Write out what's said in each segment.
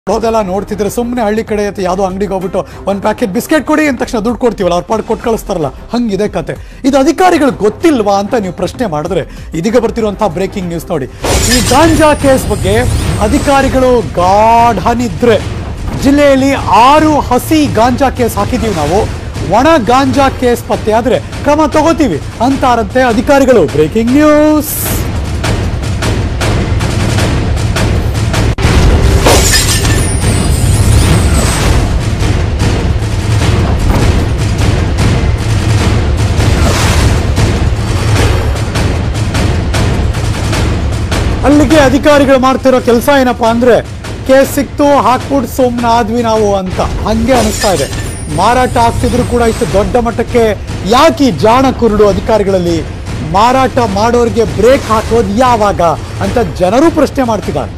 ಹೋದೆಲ್ಲ ನೋಡ್ತಿದ್ರೆ ಸುಮ್ಮನೆ ಹಳ್ಳಿ ಕಡೆ ಅಥವಾ ಯಾವುದೋ ಅಂಗಡಿಗೆ ಹೋಗ್ಬಿಟ್ಟು ಒಂದು ಪ್ಯಾಕೆಟ್ ಬಿಸ್ಕೆಟ್ ಕೊಡಿ ಅಂದ ತಕ್ಷಣ ದುಡ್ಡು ಕೊಡ್ತೀವಲ್ಲ ಅವ್ರ ಪಾಡು ಕೊಟ್ಟು ಕಳಿಸ್ತಾರಲ್ಲ ಹಂಗಿದೆ ಕತೆ ಇದು ಅಧಿಕಾರಿಗಳಿಗೆ ಗೊತ್ತಿಲ್ವಾ ಅಂತ ನೀವು ಪ್ರಶ್ನೆ ಮಾಡಿದ್ರೆ ಇದೀಗ ಬರ್ತಿರುವಂತಹ ಬ್ರೇಕಿಂಗ್ ನ್ಯೂಸ್ ನೋಡಿ ಈ ಗಾಂಜಾ ಕೇಸ್ ಬಗ್ಗೆ ಅಧಿಕಾರಿಗಳು ಗಾಢ ನಿದ್ರೆ ಜಿಲ್ಲೆಯಲ್ಲಿ ಆರು ಹಸಿ ಗಾಂಜಾ ಕೇಸ್ ಹಾಕಿದೀವಿ ನಾವು ಒಣ ಗಾಂಜಾ ಕೇಸ್ ಪತ್ತೆ ಆದ್ರೆ ಕ್ರಮ ತಗೋತೀವಿ ಅಂತಾರಂತೆ ಅಧಿಕಾರಿಗಳು ಬ್ರೇಕಿಂಗ್ ನ್ಯೂಸ್ ಅಲ್ಲಿಗೆ ಅಧಿಕಾರಿಗಳು ಮಾಡ್ತಿರೋ ಕೆಲಸ ಏನಪ್ಪಾ ಅಂದ್ರೆ ಕೇಸ್ ಸಿಕ್ತು ಹಾಕ್ಬಿಟ್ಟು ಸುಮ್ಮನೆ ಆದ್ವಿ ನಾವು ಅಂತ ಹಂಗೆ ಅನಿಸ್ತಾ ಇದೆ ಮಾರಾಟ ಆಗ್ತಿದ್ರು ಕೂಡ ಇಷ್ಟು ದೊಡ್ಡ ಮಟ್ಟಕ್ಕೆ ಯಾಕೆ ಈ ಜಾಣ ಕುರುಡು ಅಧಿಕಾರಿಗಳಲ್ಲಿ ಮಾರಾಟ ಮಾಡೋರಿಗೆ ಬ್ರೇಕ್ ಹಾಕೋದು ಯಾವಾಗ ಅಂತ ಜನರು ಪ್ರಶ್ನೆ ಮಾಡ್ತಿದ್ದಾರೆ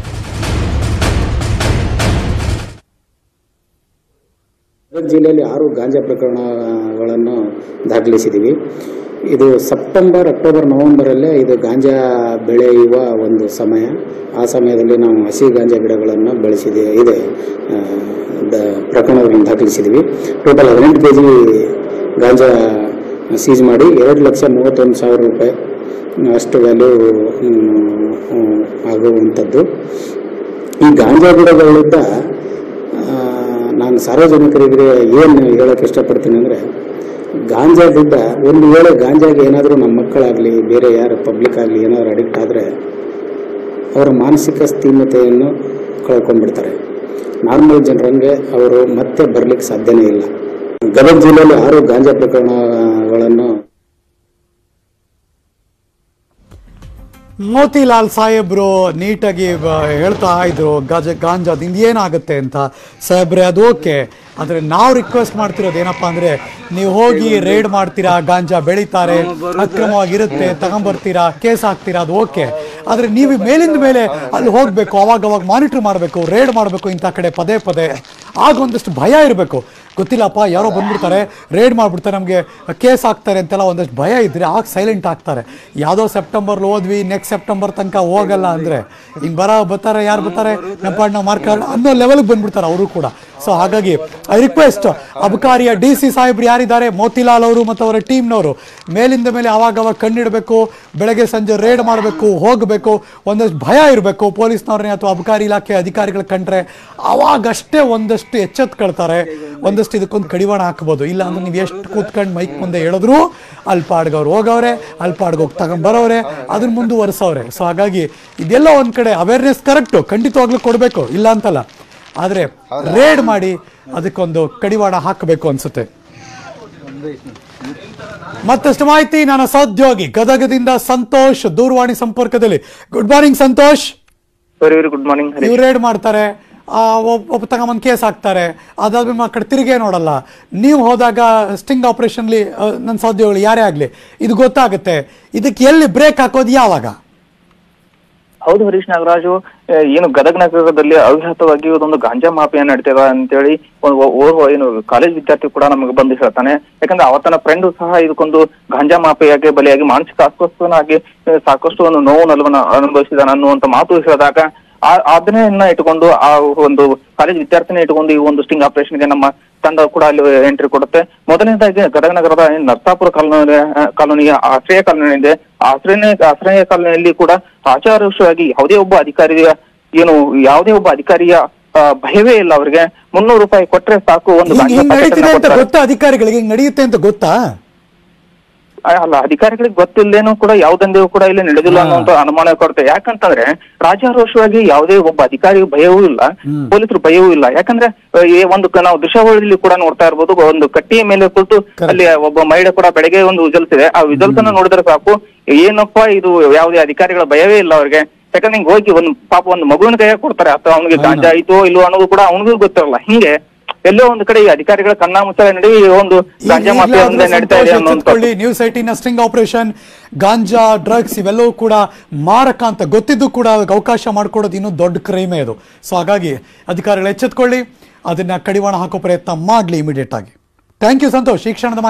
ಗದಗ ಜಿಲ್ಲೆಯಲ್ಲಿ ಆರು ಗಾಂಜಾ ಪ್ರಕರಣಗಳನ್ನು ದಾಖಲಿಸಿದ್ದೀವಿ ಇದು ಸೆಪ್ಟೆಂಬರ್ ಅಕ್ಟೋಬರ್ ನವೆಂಬರಲ್ಲೇ ಇದು ಗಾಂಜಾ ಬೆಳೆಯುವ ಒಂದು ಸಮಯ ಆ ಸಮಯದಲ್ಲಿ ನಾವು ಹಸಿ ಗಾಂಜಾ ಗಿಡಗಳನ್ನು ಬೆಳೆಸಿದೆ ಇದೆ ಆ, ದ- ಪ್ರಕರಣಗಳನ್ನು ದಾಖಲಿಸಿದ್ದೀವಿ ಟೋಟಲ್ ಹದಿನೆಂಟು ಕೆ ಜಿ ಗಾಂಜಾ ಸೀಸ್ ಮಾಡಿ ಎರಡು ಲಕ್ಷ ಮೂವತ್ತೊಂದು ಸಾವಿರ ರೂಪಾಯಿ ಅಷ್ಟು ವ್ಯಾಲ್ಯೂ ಆಗುವಂಥದ್ದು ಈ ಗಾಂಜಾ ಗಿಡಗಳಿಂದ ಆ, ನಾನು ಸಾರ್ವಜನಿಕರಿಗೆ ಏನು ಹೇಳಕ್ಕೆ ಇಷ್ಟಪಡ್ತೀನಿ ಅಂದರೆ ಗಾಂಜಾದಿಂದ ಒಂದು ವೇಳೆ ಗಾಂಜಾಗೆ ಏನಾದರೂ ನಮ್ಮ ಮಕ್ಕಳಾಗಲಿ ಬೇರೆ ಯಾರು ಪಬ್ಲಿಕ್ ಆಗಲಿ ಏನಾದರೂ ಅಡಿಕ್ಟ್ ಆದರೆ ಅವರ ಮಾನಸಿಕ ಸ್ಥೀಮತೆಯನ್ನು ಕಳ್ಕೊಂಡ್ಬಿಡ್ತಾರೆ ನಾರ್ಮಲ್ ಜನರಂಗೆ ಅವರು ಮತ್ತೆ ಬರಲಿಕ್ಕೆ ಸಾಧ್ಯನೇ ಇಲ್ಲ ಗದಗ ಜಿಲ್ಲೆಯಲ್ಲಿ ಆರು ಗಾಂಜಾ ಪ್ರಕರಣಗಳನ್ನು ಮೋತಿಲಾಲ್ ಸಾಹೇಬ್ರು ನೀಟಾಗಿ ಬ- ಹೇಳ್ತಾ ಇದ್ರು ಗಾಜ ಗಾಂಜಾದಿಂದ ಏನಾಗುತ್ತೆ ಅಂತ ಸಾಹೇಬ್ರೆ ಅದು ಓಕೆ ಆದರೆ ನಾವು ರಿಕ್ವೆಸ್ಟ್ ಮಾಡ್ತಿರೋದು ಏನಪ್ಪಾ ಅಂದ್ರೆ ನೀವು ಹೋಗಿ ರೇಡ್ ಮಾಡ್ತೀರಾ ಗಾಂಜಾ ಬೆಳೀತಾರೆ ಅಕ್ರಮವಾಗಿರುತ್ತೆ ತಗೊಂಬರ್ತೀರಾ ಕೇಸ್ ಹಾಕ್ತೀರಾ ಅದು ಓಕೆ ಆದರೆ ನೀವು ಮೇಲಿಂದ ಮೇಲೆ ಅಲ್ಲಿ ಹೋಗಬೇಕು ಅವಾಗ ಅವಾಗ ಮಾನಿಟರ್ ಮಾಡಬೇಕು ರೇಡ್ ಮಾಡಬೇಕು ಇಂಥ ಕಡೆ ಪದೇ ಪದೇ ಆಗ ಒಂದಷ್ಟು ಭಯ ಇರಬೇಕು ಗೊತ್ತಿಲ್ಲಪ್ಪ ಯಾರೋ ಬಂದ್ಬಿಡ್ತಾರೆ ರೇಡ್ ಮಾಡಿಬಿಡ್ತಾರೆ ನಮಗೆ ಕೇಸ್ ಹಾಕ್ತಾರೆ ಅಂತೆಲ್ಲ ಒಂದಷ್ಟು ಭಯ ಇದ್ದರೆ ಆಗ ಸೈಲೆಂಟ್ ಆಗ್ತಾರೆ ಯಾವುದೋ ಸೆಪ್ಟೆಂಬರ್ಲಿ ಹೋದ್ವಿ ನೆಕ್ಸ್ಟ್ ಸೆಪ್ಟೆಂಬರ್ ತನಕ ಹೋಗಲ್ಲ ಅಂದರೆ ಹಿಂಗೆ ಬರೋ ಬರ್ತಾರೆ ಯಾರು ಬರ್ತಾರೆ ನಮ್ಮ ಪಾಡ್ ನಾವು ಮಾರ್ಕೊಳ್ಳ ಅನ್ನೋ ಲೆವೆಲ್ಗೆ ಬಂದ್ಬಿಡ್ತಾರೆ ಅವರು ಕೂಡ ಸೊ ಹಾಗಾಗಿ ಐ ರಿಕ್ವೆಸ್ಟ್ ಅಬಕಾರಿಯ ಡಿ ಸಿ ಸಾಹೇಬ್ರು ಯಾರಿದ್ದಾರೆ ಮೋತಿಲಾಲ್ ಅವರು ಮತ್ತು ಅವರ ಟೀಮ್ನವರು ಮೇಲಿಂದ ಮೇಲೆ ಅವಾಗ ಅವಾಗ ಕಣ್ಣಿಡಬೇಕು ಬೆಳಗ್ಗೆ ಸಂಜೆ ರೇಡ್ ಮಾಡಬೇಕು ಹೋಗಬೇಕು ಒಂದಷ್ಟು ಭಯ ಇರಬೇಕು ಪೊಲೀಸ್ನವ್ರನ್ನೇ ಅಥವಾ ಅಬಕಾರಿ ಇಲಾಖೆ ಅಧಿಕಾರಿಗಳು ಕಂಡ್ರೆ ಅವಾಗಷ್ಟೇ ಒಂದಷ್ಟು ಎಚ್ಚೆತ್ಕೊಳ್ತಾರೆ ಒಂದಷ್ಟು ಇದಕ್ಕೊಂದು ಕಡಿವಾಣ ಹಾಕ್ಬೋದು ಇಲ್ಲ ಅಂದ್ರೆ ನೀವು ಎಷ್ಟು ಕೂತ್ಕೊಂಡು ಮೈಕ್ ಮುಂದೆ ಹೇಳಿದ್ರು ಅಲ್ಲಿ ಪಾಡ್ಗವ್ರು ಹೋಗವ್ರೆ ಅಲ್ಲಿ ಪಾಡ್ಗೋಗಿ ತಗೊಂಬರೋರೆ ಅದನ್ನ ಮುಂದುವರಿಸೋರೆ ಸೊ ಹಾಗಾಗಿ ಇದೆಲ್ಲ ಒಂದ್ ಕಡೆ ಅವೇರ್ನೆಸ್ ಕರೆಕ್ಟು ಖಂಡಿತವಾಗ್ಲೂ ಕೊಡಬೇಕು ಇಲ್ಲ ಅಂತಲ್ಲ ಆದರೆ ರೇಡ್ ಮಾಡಿ ಅದಕ್ಕೊಂದು ಕಡಿವಾಣ ಹಾಕಬೇಕು ಅನ್ಸುತ್ತೆ ಮತ್ತಷ್ಟು ಮಾಹಿತಿ ನನ್ನ ಸಹೋದ್ಯೋಗಿ ಗದಗದಿಂದ ಸಂತೋಷ್ ದೂರವಾಣಿ ಸಂಪರ್ಕದಲ್ಲಿ good morning Santosh very very good morning Harish ಇವ್ರು ರೇಡ್ ಮಾಡ್ತಾರೆ ಆ, ಒಬ್- ಒಬ್ಬ ತಗೊಂಬಂದು ಕೇಸ್ ಹಾಕ್ತಾರೆ ಅದಾದ್ಮೇಲೆ ಆ ಕಡೆ ತಿರುಗೇ ನೋಡಲ್ಲ ನೀವು ಹೋದಾಗ ಸ್ಟಿಂಗ್ ಆಪರೇಷನ್ಲಿ ನನ್ನ ಸಹೋದ್ಯೋಗಿಗಳು ಯಾರೇ ಆಗಲಿ ಇದು ಗೊತ್ತಾಗುತ್ತೆ ಇದಕ್ಕೆ ಎಲ್ಲಿ ಬ್ರೇಕ್ ಹಾಕೋದು ಯಾವಾಗ ಹೌದು ಹರೀಶ್ ನಾಗರಾಜು ಆ, ಏನು ಗದಗ ನಗರದಲ್ಲಿ ಅವ್ಯಾಹತವಾಗಿ ಇದೊಂದು ಗಾಂಜಾ ಮಾಫಿಯಾ ನಡೀತದ ಅಂತೇಳಿ ಒಂದು ಓ- ಓರ್ವ ಏನು ಕಾಲೇಜ್ ವಿದ್ಯಾರ್ಥಿ ಕೂಡ ನಮಗೆ ಬಂದು ಹೇಳ್ತಾನೆ ಯಾಕಂದ್ರೆ ಅವತನ ಫ್ರೆಂಡ್ ಸಹ ಇದಕ್ಕೊಂದು ಗಾಂಜಾ ಮಾಫಿಯಾಗೆ ಬಲಿಯಾಗಿ ಮಾನಸಿಕ ಅಸ್ವಸ್ಥನಾಗಿ ಆ, ಸಾಕಷ್ಟು ಒಂದು ನೋವು ನಲವನ್ನ ಅನುಭವಿಸಿದಾನ ಅನ್ನುವಂತ ಮಾತು ಹೇಳಿದಾಗ ಆ- ಅದನ್ನ ಇಟ್ಕೊಂಡು ಆ ಒಂದು ಕಾಲೇಜ್ ವಿದ್ಯಾರ್ಥಿನ ಇಟ್ಕೊಂಡು ಈ ಒಂದು ಸ್ಟಿಂಗ್ ಆಪರೇಷನ್ಗೆ ನಮ್ಮ ತಂಡ ಕೂಡ ಅಲ್ಲಿ ಎಂಟ್ರಿ ಕೊಡುತ್ತೆ ಮೊದಲನೇದಾಗಿ ಗದಗ ನಗರದ ಏನು ನರ್ಸಾಪುರ ಕಾಲೋನಿ ಕಾಲೋನಿಯ ಆಶ್ರಯ ಕಾಲೋನಿ ಇದೆ ಆಶ್ರಯ ಆಶ್ರಯ ಕಾಲೋನಿಯಲ್ಲಿ ಕೂಡ ಆಚಾರವಾಗಿ ಯಾವುದೇ ಒಬ್ಬ ಅಧಿಕಾರಿಯ ಏನು ಯಾವುದೇ ಒಬ್ಬ ಅಧಿಕಾರಿಯ ಆ, ಭಯವೇ ಇಲ್ಲ ಅವರಿಗೆ ಮುನ್ನೂರು ರೂಪಾಯಿ ಕೊಟ್ರೆ ಸಾಕು ಒಂದು ಹಿಂಗ್ ಗಾಂಜಾ ಹಿಂಗ್ packet ನಡೀತಿದೆ ಅನ್ನ ಅಂತ ಕೊಡ್ತಾರೆ. ಗೊತ್ತಾ ಅಧಿಕಾರಿಗಳಿಗೆ ಹಿಂಗ್ ನಡೆಯುತ್ತೆ ಅಂತ ಗೊತ್ತಾ ಆ, ಅಲ್ಲ ಅಧಿಕಾರಿಗಳಿಗೆ ಗೊತ್ತಿಲ್ಲೇನು ಕೂಡ ಯಾವುದೊಂದು ಕೂಡ ಇಲ್ಲಿ ನಡೆದಿಲ್ಲ ಅನ್ನುವಂತ ಅನುಮಾನ ಕೊಡುತ್ತೆ ಯಾಕಂತಂದ್ರೆ ರಾಜಾರೋಷವಾಗಿ ಯಾವುದೇ ಒಬ್ಬ ಅಧಿಕಾರಿಗೂ ಭಯವೂ ಇಲ್ಲ ಪೊಲೀಸರು ಭಯವೂ ಇಲ್ಲ ಯಾಕಂದ್ರೆ ಆ, ಈ ಒಂದು ಕ- ನಾವು ದೃಶ್ಯಾವಳಿಯಲ್ಲಿ ಕೂಡ ನೋಡ್ತಾ ಇರ್ಬೋದು ಒಂದು ಕಟ್ಟಿಯ ಮೇಲೆ ಕುಳಿತು ಅಲ್ಲಿ ಒಬ್ಬ ಮಹಿಳೆ ಕೂಡ ಬೆಳಗ್ಗೆ ಒಂದು ವಿಜಲ್ಸಿದೆ ಆ ವಿಜಲ್ಸನ್ನ ನೋಡಿದ್ರೆ ಸಾಕು ಏನಪ್ಪಾ ಇದು ಯಾವುದೇ ಅಧಿಕಾರಿಗಳ ಭಯವೇ ಇಲ್ಲ ಅವ್ರಿಗೆ ಯಾಕಂದ್ರೆ ಹಿಂಗ್ ಹೋಗಿ ಒಂದು ಪಾಪ ಒಂದು ಮಗುವಿನ ಕೈಯಾಗ ಕೊಡ್ತಾರೆ ಅಥವಾ ಅವನಿಗೆ ಗಾಂಜಾ ಆಯ್ತೋ ಇಲ್ವೋ ಅನ್ನೋದು ಕೂಡ ಅವನಿಗೂ ಗೊತ್ತಿರಲ್ಲ ಹಿಂಗೆ ಎಲ್ಲೋ ಒಂದು ಕಡೆ ಈ ಅಧಿಕಾರಿಗಳ ಕಣ್ಣ ಮುಚ್ಚಾಲೆ ನಡುವೆ ಈ ಒಂದು ಗಾಂಜಾ ಮಾಫಿಯಾ ಒಂದೇ ನಡೀತಾ ಇದೆ ಅನ್ನೋದು ನ್ಯೂಸ್ ಐಟಿನ ಸ್ಟ್ರಿಂಗ್ ಆಪರೇಷನ್ ಗಾಂಜಾ ಡ್ರಗ್ಸ್ ಇವೆಲ್ಲವೂ ಕೂಡ ಮಾರಕ ಅಂತ ಗೊತ್ತಿದ್ದು ಕೂಡ ಅದಕ್ಕೆ ಅವಕಾಶ ಮಾಡಿಕೊಡೋದು ಇನ್ನೂ ದೊಡ್ಡ ಕ್ರೈಮೇ ಇದು ಸೊ ಹಾಗಾಗಿ ಅಧಿಕಾರಿಗಳು ಎಚ್ಚೆತ್ಕೊಳ್ಳಿ ಅದನ್ನ ಕಡಿವಾಣ ಹಾಕೋ ಪ್ರಯತ್ನ ಮಾಡಲಿ ಇಮಿಡಿಯೇಟ್ ಆಗಿ ಥ್ಯಾಂಕ್ ಯು ಸಂತೋಷ್ ಈ ಕ್ಷಣದ